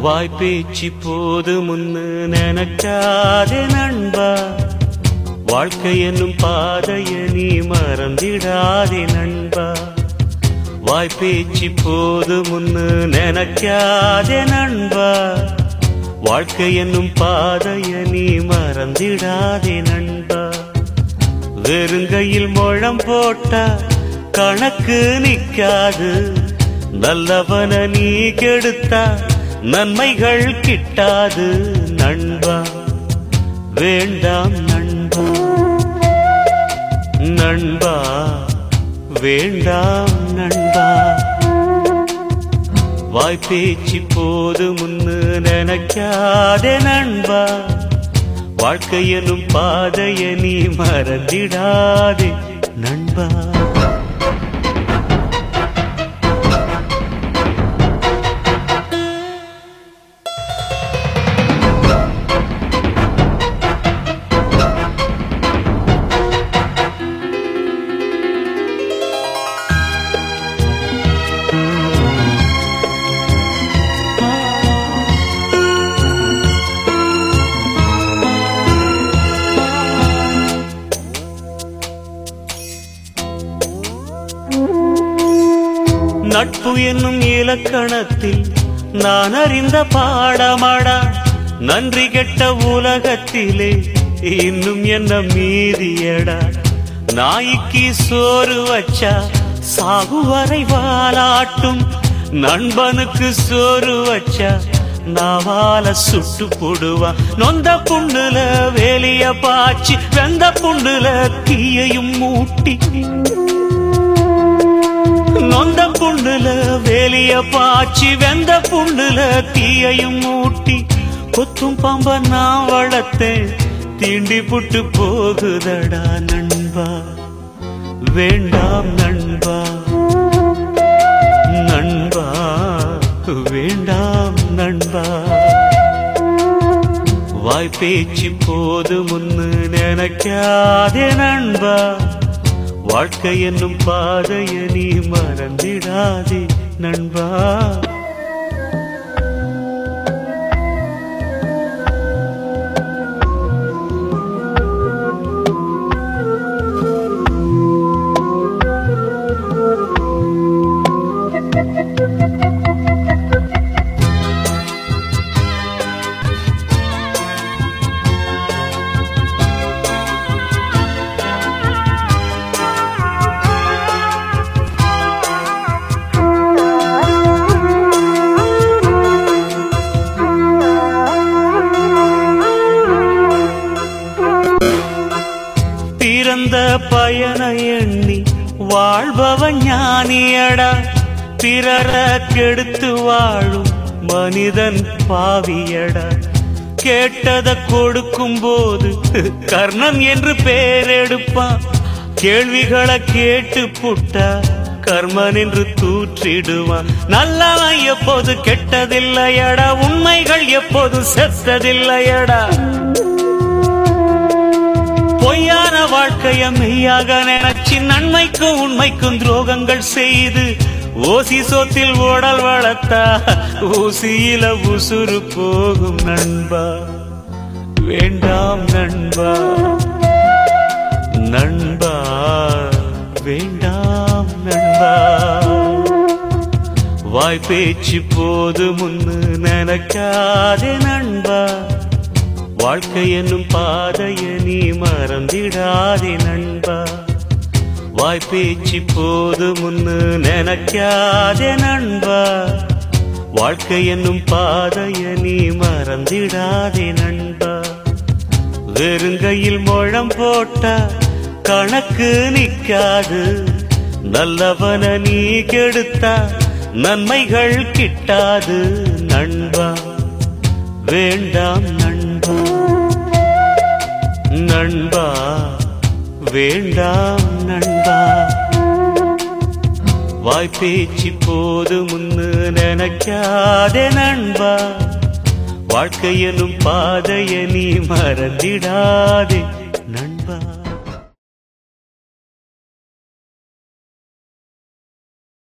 வாய்ப்பேச்சு போது முன்னு நினைக்காதே நண்பா வாழ்க்கை என்னும் பாதைய நீ மறந்திடாதே நண்பா வாய்ப்பேச்சு போது முன்னு நினைக்காதே நண்பா வாழ்க்கை என்னும் பாதைய நீ மறந்திடாதே நண்பா வெறுங்கையில் முழம் போட்டா கணக்கு நிக்காது நல்லவன நீ கெடுத்தா நன்மைகள் கிட்டாது நண்பா வேண்டாம் நண்பா நண்பா வேண்டாம் நண்பா வாய்ப்பேச்சு போது முன்னு நினைக்காதே நண்பா வாழ்க்கை எனும் பாதைய நீ மறந்திடாதே நண்பா நட்பு என்னும் இலக்கணத்தில் நான் அறிந்த பாடமாடா நன்றி கெட்ட உலகத்திலே இன்னும் என்ன மீதியடா நாய்க்கு சோறு வச்சா சாகு வரை வாலாட்டும் நண்பனுக்கு சோறு வச்சா நாவால சுட்டு போடுவான் நொந்த புண்ணுல வேலிய பாய்ச்சி வெந்த புண்ணுல தீயையும் மூட்டி நொந்த புண்ணுல வேலிய பாய்ச்சி வெந்த புண்ணுல தீயையும் மூட்டி கொத்தும் பாம்ப நான் வளர்த்தேன் தீண்டி புட்டு போகுதடா நண்பா வேண்டாம் நண்பா நண்பா வேண்டாம் நண்பா வாய்ப்பேச்சு போது முன்னு நினைக்காதே நண்பா வாழ்க்கை என்னும் பாதைய நீ மறந்திடாதே நண்பா பிறந்த பயன எண்ணி வாழ்பவன் ஞானியடா பிறர கெடுத்து வாழும் மனிதன் பாவியடா கேட்டத கொடுக்கும் போது கர்ணன் என்று பேரெடுப்பான் கேள்விகளை கேட்டு புட்டா கர்மன் என்று தூற்றிடுவான் நல்லவன் எப்போது கெட்டதில்லையடா உண்மைகள் எப்போது செத்ததில்லையடா பொய்யான வாழ்க்கைய மெய்யாக நினைச்சு நன்மைக்கும் உண்மைக்கும் துரோகங்கள் செய்து ஓசி சோத்தில் ஓடல் வளர்த்தா ஊசியில உசுறு போகும் நண்பா வேண்டாம் நண்பா நண்பா வேண்டாம் நண்பா வாய்ப்பேச்சு போது முன்னு நினைக்காதே நண்பா வாழ்க்கை என்னும் பாதைய நீ மறந்திடாதே நண்பா வாய்ப்பேச்சு போது முன்னு நினைக்காதே நண்பா வாழ்க்கை என்னும் பாதைய நீ மறந்திடாதே நண்பா வெறுங்கையில் முழம் போட்டா கணக்கு நிக்காது நல்லவன நீ கெடுத்தா நன்மைகள் கிட்டாது நண்பா வேண்டாம் நண்பா நண்பா வேண்டாம் நண்பா வாய்ப்பேச்சு போது முன்னு நினைக்காதே நண்பா வாழ்க்கை எனும் பாதைய நீ மறந்திடாதே